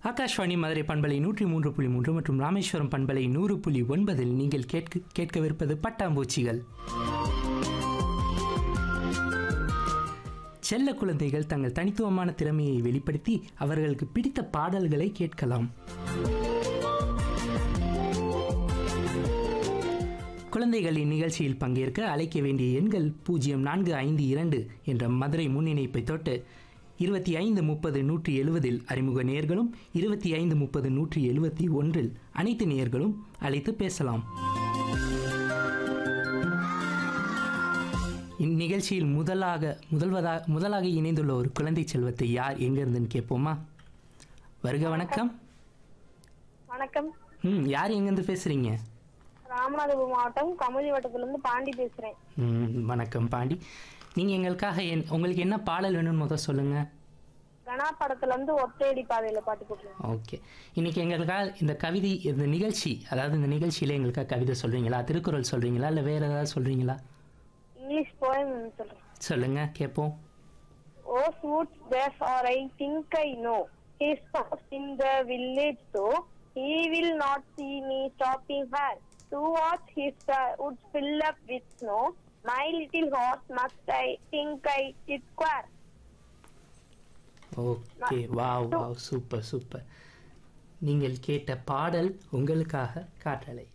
ஆகாஷ்வாணி மதுரை பண்பலை நூற்றி மூன்று புள்ளி மூன்று மற்றும் ராமேஸ்வரம் பண்பலை நூறு புள்ளி ஒன்பதில் நீங்கள் கேட்க கேட்கவிருப்பது பட்டாம்பூச்சிகள் செல்ல குழந்தைகள் தங்கள் தனித்துவமான திறமையை வெளிப்படுத்தி அவர்களுக்கு பிடித்த பாடல்களை கேட்கலாம் குழந்தைகள் இந்நிகழ்ச்சியில் பங்கேற்க அழைக்க வேண்டிய எண்கள் பூஜ்ஜியம் நான்கு ஐந்து இரண்டு என்ற மதுரை முன்னிணைப்பை தொட்டு இருபத்தி ஐந்து முப்பது நூற்றி எழுவதில் அறிமுக நேர்களும் இருபத்தி ஐந்து முப்பது நூற்றி எழுபத்தி ஒன்றில் அனைத்து நேர்களும் அழைத்து பேசலாம் இந்நிகழ்ச்சியில் முதலாக முதல்வதாக முதலாக இணைந்துள்ள ஒரு குழந்தை செல்வத்தை யார் எங்கிருந்துன்னு கேட்போமா வருக வணக்கம் வணக்கம் ம் யார் எங்கேருந்து பேசுகிறீங்க ராமநாதபுரம் மாவட்டம் கமுதி வட்டத்துல இருந்து பாண்டி பேசுறேன் ம், வணக்கம் பாண்டி நீங்கள் எங்களுக்காக என் உங்களுக்கு என்ன பாடல் வேணும்னு முதல் சொல்லுங்கள் கனா படத்துல இருந்து ஒத்தையடி பாதையில பாட்டு போட்டுருங்க ஓகே இன்னைக்கு எங்களுக்காக இந்த கவிதை இந்த நிகழ்ச்சி அதாவது இந்த நிகழ்ச்சியில் எங்களுக்காக கவிதை சொல்கிறீங்களா திருக்குறள் சொல்கிறீங்களா இல்லை வேறு ஏதாவது சொல்கிறீங்களா இங்கிலீஷ் போயம் சொல்றேன் சொல்லுங்கள் கேட்போம் ஓ சூட்ஸ் therefore I think I know his house in the village so he will not see me stopping her to watch his uh, would fill up with snow my little horse must I think I it square okay wow wow super super நீங்கள் கேட்ட பாடல் உங்களுக்காக காற்றலை